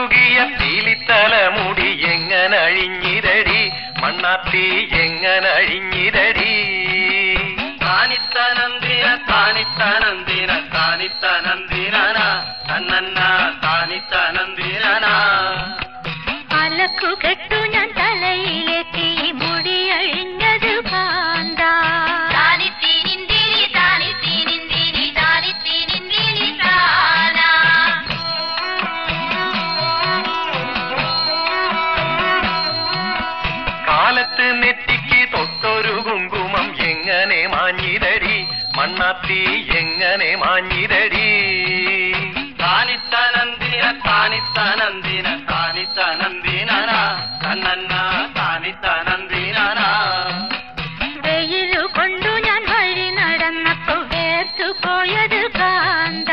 തൂകിയ പീലിത്തലമുടി എങ്ങനഴിഞ്ഞിരടി മണ്ണാത്തി എങ്ങനഴിഞ്ഞിരടി താനിത്തനന്ദിന താനിത്തനന്ദിന താനിത്തനന്ദിന തന്നന്ന താനിത്തനന്ദിന അലക്കുകെട്ടു ഞാൻ തലയിലെത്തി മുടി അഴിഞ്ഞത് കാന്ത കാലത്ത് നെറ്റിക്ക് തൊട്ടൊരു കുങ്കുമം എങ്ങനെ മാഞ്ഞിരടി മണ്ണാത്തി എങ്ങനെ മാഞ്ഞിരടി താനിത്തനന്ദിന താനിത്തനന്ദിന താനിത്തനന്ദിന തന്നന്ന താനിത്തനന്ദിന വെയിലു കൊണ്ടു ഞാൻ വഴി നടന്നപ്പോ വേർത്തു പോയത് കാന്ത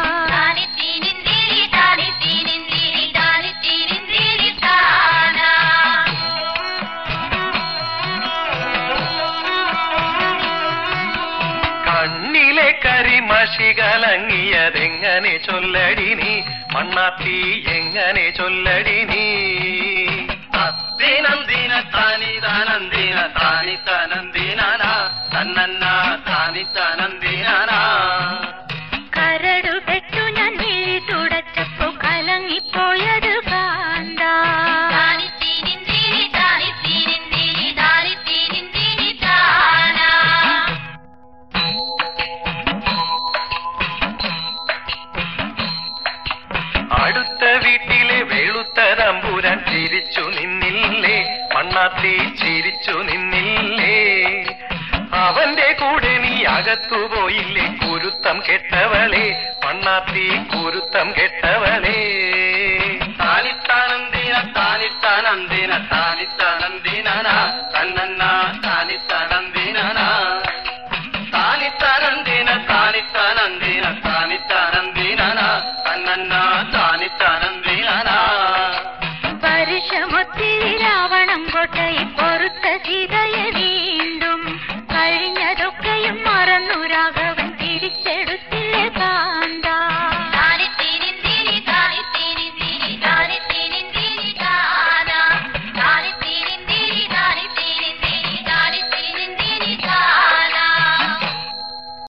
കണ്ണിലെ കരിമഷി കലങ്ങിയതെങ്ങനെ ചൊല്ലടി നീ മണ്ണാത്തി എങ്ങനെ ചൊല്ലടി നീ തത്തിനന്ദിന താനിതാനന്ദിന താനിത്തനന്ദിന തന്നന്ന താനിത്തനന്ദിന കരടു കെട്ടു ഞാൻ മിഴി തുടച്ചപ്പോ കലങ്ങിപ്പോയത് കാന്ത അടുത്ത വീട്ടിലെ വെളുത്ത തമ്പുരാൻ ചിരിച്ചു നിന്നില്ലേ മണ്ണാത്തി ചിരിച്ചു നിന്നില്ലേ അവന്റെ കൂടെ നീ അകത്തു പോയില്ലേ കുരുത്തം കെട്ടവളെ മണ്ണാത്തി കുരുത്തം കെട്ടവളെ താനിത്താനന്ദിന താനിത്താനന്ദിന താനിത്ത